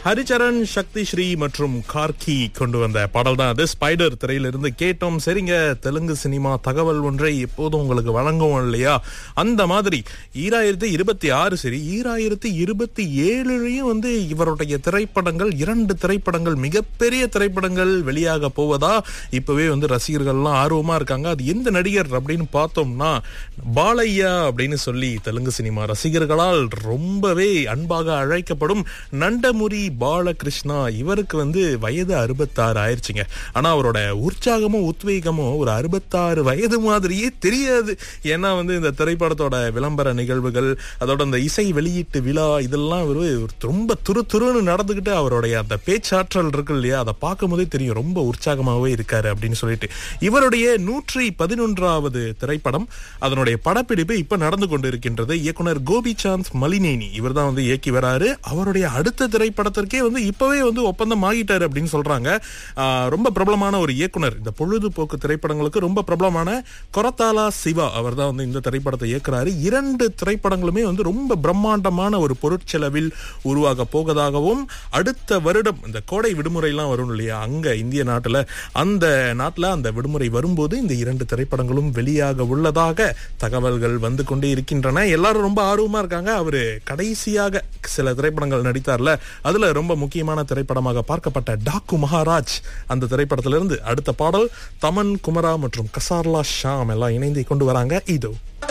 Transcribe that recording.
ஹரிச்சரன் சக்தி ஸ்ரீ மற்றும் கார்கி கொண்டு வந்த பாடல் தான் அது ஸ்பைடர் திரையிலிருந்து கேட்டோம் சரிங்க தெலுங்கு சினிமா தகவல் ஒன்றை எப்போதும் உங்களுக்கு வழங்குவோம் இல்லையா அந்த மாதிரி ஈராயிரத்தி இருபத்தி ஆறு சரி ஈராயிரத்தி இருபத்தி ஏழுலையும் வந்து இவருடைய திரைப்படங்கள் இரண்டு திரைப்படங்கள் மிகப்பெரிய திரைப்படங்கள் வெளியாக போவதா இப்பவே வந்து ரசிகர்கள்லாம் ஆர்வமா இருக்காங்க அது எந்த நடிகர் அப்படின்னு பார்த்தோம்னா பாலையா அப்படின்னு சொல்லி தெலுங்கு சினிமா ரசிகர்களால் ரொம்பவே அன்பாக அழைக்கப்படும் நண்டமுரி பாலகிருஷ்ணா இவருக்கு வந்து வயது அறுபத்தாறு ஆயிருச்சுங்க ஆனா அவரோட உற்சாகமும் உத்வேகமும் ஒரு அறுபத்தாறு வயது மாதிரியே தெரியாது ஏன்னா வந்து இந்த திரைப்படத்தோட விளம்பர நிகழ்வுகள் அதோட அந்த இசை வெளியீட்டு விழா இதெல்லாம் ஒரு ரொம்ப துரு துருன்னு நடந்துகிட்டு அவருடைய அந்த பேச்சாற்றல் இருக்கு இல்லையா அதை பார்க்கும் போதே தெரியும் ரொம்ப உற்சாகமாகவே இருக்காரு அப்படின்னு சொல்லிட்டு இவருடைய நூற்றி பதினொன்றாவது திரைப்படம் அதனுடைய படப்பிடிப்பு இப்ப நடந்து கொண்டு இருக்கின்றது இயக்குனர் கோபிசாந்த் மலினேனி இவர் தான் வந்து இயக்கி வராரு அவருடைய அடுத்த திரைப்படத்திற்கே வந்து இப்பவே வந்து ஒப்பந்தம் ஆகிட்டாரு அப்படின்னு சொல்றாங்க ஆஹ் ரொம்ப பிரபலமான ஒரு இயக்குனர் இந்த பொழுதுபோக்கு திரைப்படங்களுக்கு ரொம்ப பிரபலமான கொரத்தாலா சிவா அவர் தான் வந்து இந்த திரைப்படத்தை இயக்குறாரு இரண்டு திரைப்படங்களுமே வந்து ரொம்ப பிரம்மாண்டமான ஒரு பொருட்செலவில் உருவாக போவதாகவும் அடுத்த வருடம் இந்த கோடை விடுமுறைலாம் வரும் இல்லையா அங்க இந்திய நாட்டுல அந்த நாட்டுல அந்த விடுமுறை வரும்போது இந்த இரண்டு திரைப்படங்களும் வெளியாக உள்ளதாக தகவல்கள் வந்து கொண்டே இருக்கின்றன எல்லாரும் ரொம்ப ஆர்வமா இருக்காங்க அவரு கடைசியாக சில திரைப்படங்கள் நடித்தார்ல அதுல ரொம்ப முக்கியமான திரைப்படமாக பார்க்கப்பட்ட டாக்கு மகாராஜ் அந்த திரைப்படத்திலிருந்து அடுத்த பாடல் தமன் குமரா மற்றும் கசார்லா ஷாம் எல்லாம் இணைந்து கொண்டு வராங்க இதோ